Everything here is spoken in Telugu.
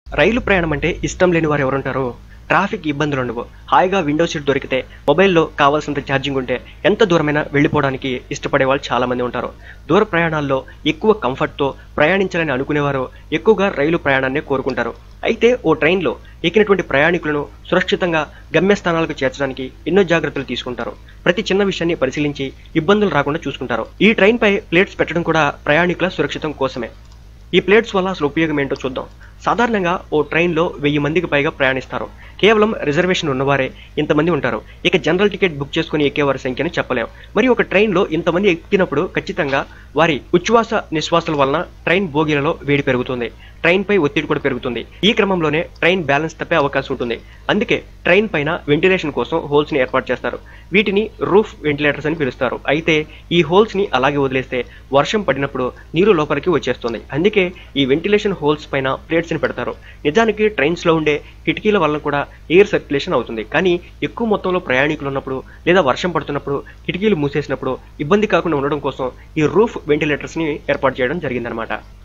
రైలు ప్రయాణం అంటే ఇష్టం లేని వారు ఎవరుంటారు ట్రాఫిక్ ఇబ్బందులు ఉండవు హాయిగా విండో సీట్ దొరికితే మొబైల్లో కావాల్సినంత ఛార్జింగ్ ఉంటే ఎంత దూరమైనా వెళ్ళిపోవడానికి ఇష్టపడే వాళ్ళు చాలా మంది ఉంటారు దూర ప్రయాణాల్లో ఎక్కువ కంఫర్ట్తో ప్రయాణించాలని అనుకునేవారు ఎక్కువగా రైలు ప్రయాణాన్ని కోరుకుంటారు అయితే ఓ ట్రైన్లో ఎక్కినటువంటి ప్రయాణికులను సురక్షితంగా గమ్యస్థానాలకు చేర్చడానికి ఎన్నో జాగ్రత్తలు తీసుకుంటారు ప్రతి చిన్న విషయాన్ని పరిశీలించి ఇబ్బందులు రాకుండా చూసుకుంటారు ఈ ట్రైన్ పై ప్లేట్స్ పెట్టడం కూడా ప్రయాణికుల సురక్షితం కోసమే ఈ ప్లేట్స్ వల్ల అసలు ఉపయోగం ఏంటో చూద్దాం సాధారణంగా ఓ ట్రైన్లో వెయ్యి మందికి పైగా ప్రయాణిస్తారు కేవలం రిజర్వేషన్ ఉన్నవారే ఇంతమంది ఉంటారు ఇక జనరల్ టికెట్ బుక్ చేసుకుని ఎక్కేవారి సంఖ్యను చెప్పలేం మరి ఒక ట్రైన్లో ఇంతమంది ఎక్కినప్పుడు ఖచ్చితంగా వారి ఉచ్ఛ్వాస నిశ్వాసాల వలన ట్రైన్ బోగీలలో వేడి పెరుగుతుంది ట్రైన్ పై ఒత్తిడి కూడా పెరుగుతుంది ఈ క్రమంలోనే ట్రైన్ బ్యాలెన్స్ తప్పే అవకాశం ఉంటుంది అందుకే ట్రైన్ పైన వెంటిలేషన్ కోసం హోల్స్ ని ఏర్పాటు చేస్తారు వీటిని రూఫ్ వెంటిలేటర్స్ అని పిలుస్తారు అయితే ఈ హోల్స్ ని అలాగే వదిలేస్తే వర్షం పడినప్పుడు నీరు లోపలికి వచ్చేస్తుంది అందుకే ఈ వెంటిలేషన్ హోల్స్ పైన ప్లేట్స్ ని పెడతారు నిజానికి ట్రైన్స్ లో ఉండే కిటికీల వలన కూడా ఎయిర్ సర్క్యులేషన్ అవుతుంది కానీ ఎక్కువ మొత్తంలో ప్రయాణికులు ఉన్నప్పుడు లేదా వర్షం పడుతున్నప్పుడు కిటికీలు మూసేసినప్పుడు ఇబ్బంది కాకుండా ఉండడం కోసం ఈ రూఫ్ వెంటిలేటర్స్ ని ఏర్పాటు చేయడం జరిగిందనమాట